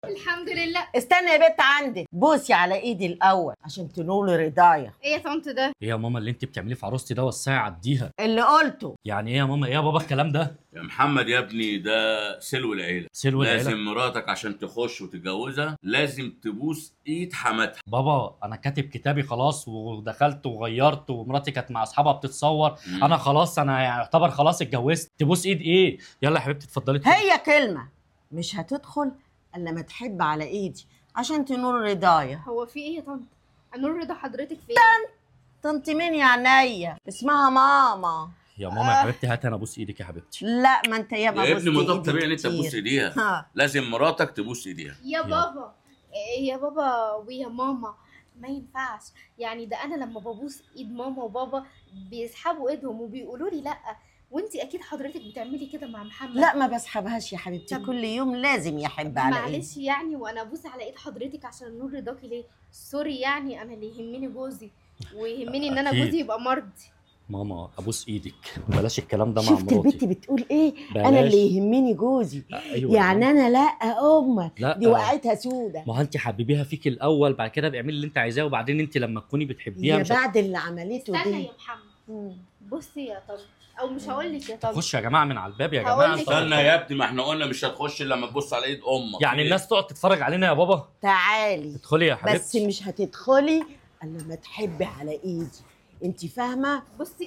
الحمد لله استنى يا بنت عندك بوسي على ايدي الاول عشان تنولي رضايا ايه يا طنط ده ايه يا ماما اللي انت بتعمليه في عروستي ده وسعي عديها اللي قلته يعني ايه يا ماما ايه يا بابا الكلام ده يا محمد يا ابني ده سلو العيله سلو لازم العيله مراتك عشان تخش وتتجوزها لازم تبوس ايد حماتها بابا انا كاتب كتابي خلاص ودخلت وغيرت ومراتي كانت مع اصحابها بتتصور مم. انا خلاص انا يعتبر خلاص اتجوزت تبوس ايد ايه يلا يا حبيبتي اتفضلي ادخلي. هي كلمه مش هتدخل الا ما تحب على ايدي عشان تنول رضايا هو في ايه يا طنط انور رضا حضرتك فين طنط مين يا عينيا اسمها ماما يا ماما يا حبيبتي هاتي انا ابوس ايدك يا حبيبتي لا ما انت ياما يا بوست ابني ما ده إيدي الطبيعي ان انت كتير. تبوس ايديها ها لازم مراتك تبوس ايديها يا بابا إيه يا بابا ويا ماما ما ينفعش يعني ده انا لما ببوس ايد ماما وبابا بيسحبوا ايدهم وبيقولوا لي لا وانتي اكيد حضرتك بتعملي كده مع محمد لا ما بسحبهاش يا حبيبتي طب- كل يوم لازم يحب على ايدي معلش يعني وانا ابوس على ايد حضرتك عشان نور رضاكي ليه سوري يعني انا اللي يهمني جوزي ويهمني ان انا أكيد. جوزي يبقى مرضي ماما ابوس ايدك بلاش الكلام ده مع شفت البت مراتي بتقول ايه بلاش. انا اللي يهمني جوزي ايوه يعني انا لا امك لا دي وقعتها سودة ما هو انت حبيبيها فيك الاول بعد كده بيعملي اللي انت عايزاه وبعدين انت لما تكوني بتحبيها يا مش هت- بعد اللي عملته استنى دي يا محمد مم. بصي يا طب او مش هقول لك يا طب خش يا جماعه من على الباب يا هقول جماعه لك. استنى يا ابني ما احنا قلنا مش هتخش الا لما تبص على ايد امك يعني الناس تقعد تتفرج علينا يا بابا تعالي ادخلي يا بس حبيبتي مش هتدخلي الا ما تحبي على ايدي انت فاهمه بصي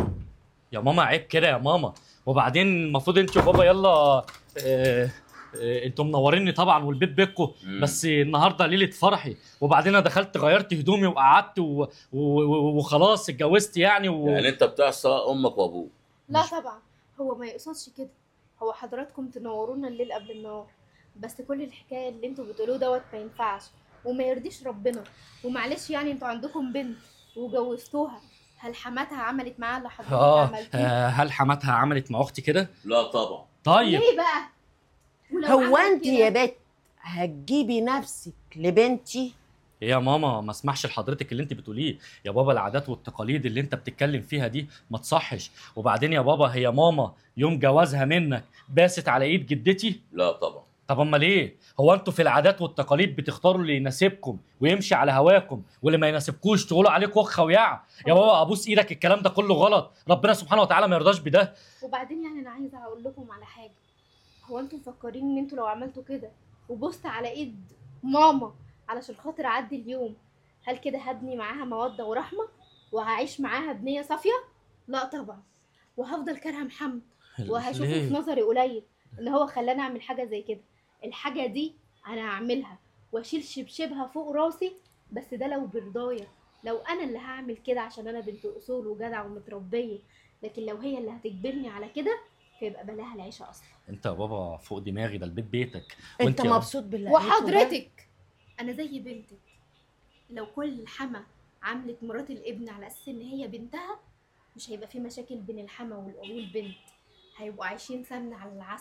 يا ماما عيب كده يا ماما وبعدين المفروض انت وبابا يلا اه اه انتوا منوريني طبعا والبيت بيتكم مم. بس النهارده ليله فرحي وبعدين انا دخلت غيرت هدومي وقعدت و... و... و... وخلاص اتجوزت يعني و... يعني انت بتعصى امك وابوك لا مش- طبعا هو ما يقصدش كده هو حضراتكم تنورونا الليل قبل النهار بس كل الحكايه اللي انتوا بتقولوه دوت ما ينفعش وما يرضيش ربنا ومعلش يعني انتوا عندكم بنت وجوزتوها هل حماتها عملت معاها اللي حضرتك اه عملتيه آه، هل حماتها عملت مع اختي كده لا طبعا طيب ليه بقى ولو هو عملت انت كده- يا بت هتجيبي نفسك لبنتي ايه يا ماما ما اسمحش لحضرتك اللي انت بتقوليه يا بابا العادات والتقاليد اللي انت بتتكلم فيها دي ما تصحش وبعدين يا بابا هي ماما يوم جوازها منك باست على ايد جدتي لا طبعا طب امال ايه هو انتوا في العادات والتقاليد بتختاروا اللي يناسبكم ويمشي على هواكم واللي ما يناسبكوش تقولوا عليه كخه ويع يا بابا ابوس ايدك الكلام ده كله غلط ربنا سبحانه وتعالى ما يرضاش بده وبعدين يعني انا عايزه اقول لكم على حاجه هو انتوا مفكرين ان انتوا لو عملتوا كده وبصت على ايد ماما علشان خاطر اعدي اليوم هل كده هبني معاها موده ورحمه وهعيش معاها بنيه صافيه لا طبعا وهفضل كارهه محمد وهشوفه في ليه؟ نظري قليل ان هو خلاني اعمل حاجه زي كده الحاجه دي انا هعملها واشيل شبشبها فوق راسي بس ده لو برضايا لو انا اللي هعمل كده عشان انا بنت اصول وجدع ومتربيه لكن لو هي اللي هتجبرني على كده فيبقى بلاها العيشه اصلا انت يا بابا فوق دماغي ده البيت بيتك انت وانت يا- مبسوط باللي قالته ده؟ وحضرتك انا زي بنتك لو كل حما عملت مرات الابن على اساس ان هي بنتها مش هيبقى في مشاكل بين الحما وال- والبنت هيبقوا عايشين سمنة على العسل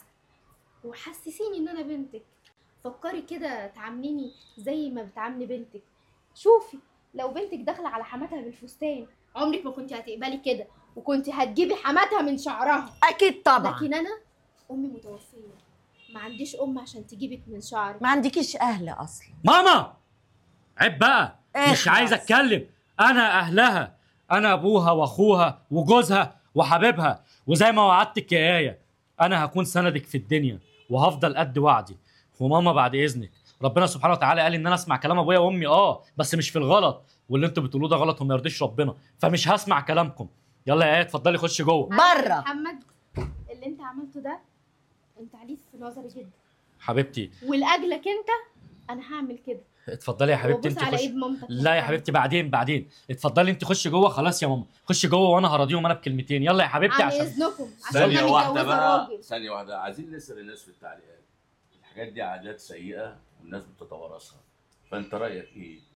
وحسسيني ان انا بنتك فكري كده تعامليني زي ما بتعاملي بنتك شوفي لو بنتك داخله على حماتها بالفستان عمرك ما كنت هتقبلي كده وكنت هتجيبي حماتها من شعرها اكيد طبعا لكن انا امي متوفيه ما عنديش ام عشان تجيبك من شعرك ما عندكيش اهل اصلا ماما عيب بقى مش اخلص. عايز اتكلم انا اهلها انا ابوها واخوها وجوزها وحبيبها وزي ما وعدتك يا ايه انا هكون سندك في الدنيا وهفضل قد وعدي وماما بعد اذنك ربنا سبحانه وتعالى قال ان انا اسمع كلام ابويا وامي اه بس مش في الغلط واللي انتوا بتقولوه ده غلط وما يرضيش ربنا فمش هسمع كلامكم يلا يا ايه اتفضلي خشي جوه عارف يا بره. محمد اللي انت عملته ده انت عليك في نظري جدا حبيبتي ولاجلك انت انا هعمل كده اتفضلي يا حبيبتي وابوس انت على خشي ايد مامتك لا يا حبيبتي بعدين بعدين اتفضلي انت خشي جوه خلاص يا ماما خشي جوه وانا هراضيهم انا بكلمتين يلا يا حبيبتي عن عشان اذنكم عشان ثانية انا واحدة متجوزه بقى راجل ثانية واحدة عايزين نسأل الناس في التعليقات الحاجات دي عادات سيئة والناس بتتوارثها فأنت رأيك إيه؟